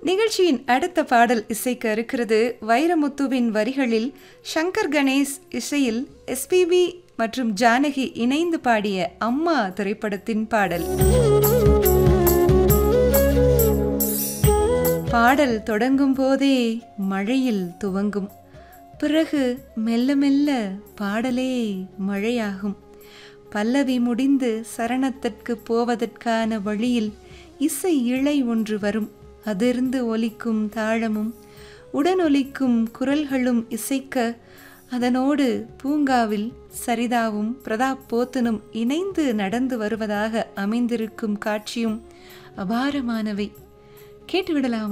நிகழ்ச்சியின் அடுத்த பாடல் இசைக்க இருக்கிறது வைரமுத்துவின் வரிகளில் சங்கர் கணேஷ் இசையில் எஸ்பிபி மற்றும் ஜானகி இணைந்து பாடிய அம்மா திரைப்படத்தின் பாடல் பாடல் தொடங்கும் போதே மழையில் துவங்கும் பிறகு மெல்ல மெல்ல பாடலே மழையாகும் பல்லவி முடிந்து சரணத்திற்கு போவதற்கான வழியில் இசை இழை ஒன்று வரும் அதிர்ந்து ஒலிக்கும் தாளமும் உடனொலிக்கும் குரல்களும் இசைக்க அதனோடு பூங்காவில் சரிதாவும் பிரதாப் போத்தனும் இணைந்து நடந்து வருவதாக அமைந்திருக்கும் காட்சியும் அபாரமானவை கேட்டுவிடலாமா